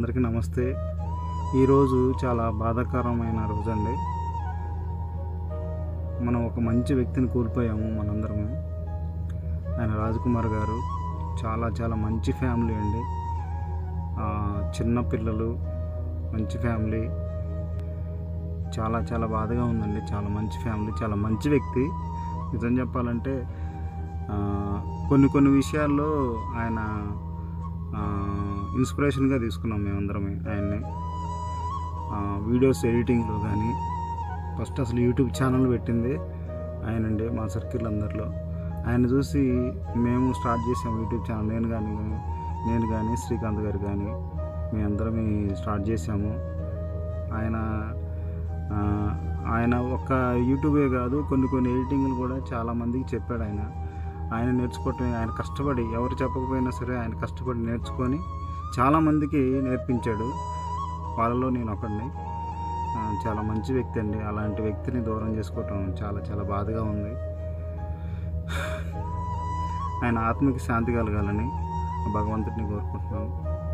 అందరికీ నమస్తే ఈరోజు చాలా బాధాకరమైన రోజండి మనం ఒక మంచి వ్యక్తిని కోల్పోయాము మనందరము ఆయన రాజకుమార్ గారు చాలా చాలా మంచి ఫ్యామిలీ అండి ఆ, చిన్న పిల్లలు మంచి ఫ్యామిలీ చాలా చాలా బాధగా ఉందండి చాలా మంచి ఫ్యామిలీ చాలా మంచి వ్యక్తి నిజం చెప్పాలంటే ఆ, కొన్ని కొన్ని విషయాల్లో ఆయన ఆ, ఇన్స్పిరేషన్గా తీసుకున్నాం మేమందరమే ఆయన్ని ఆ, వీడియోస్ ఎడిటింగ్లో కానీ ఫస్ట్ అసలు యూట్యూబ్ ఛానల్ పెట్టింది ఆయనండి మా సర్కిల్ అందరిలో ఆయన చూసి మేము స్టార్ట్ చేసాము యూట్యూబ్ ఛానల్ నేను కానీ నేను కానీ శ్రీకాంత్ గారు కానీ మేమందరం స్టార్ట్ చేసాము ఆయన ఆ, ఆయన ఒక్క యూట్యూబే కాదు కొన్ని కొన్ని ఎడిటింగ్లు కూడా చాలా మందికి చెప్పాడు ఆయన ఆయన నేర్చుకోవటం ఆయన కష్టపడి ఎవరు చెప్పకపోయినా సరే ఆయన కష్టపడి నేర్చుకొని చాలామందికి నేర్పించాడు వాళ్ళలో నేను ఒకడిని ఆ, చాలా మంచి వ్యక్తి అండి అలాంటి వ్యక్తిని దూరం చేసుకోవటం చాలా చాలా బాధగా ఉంది ఆయన ఆత్మకి శాంతి కలగాలని భగవంతుడిని కోరుకుంటున్నాను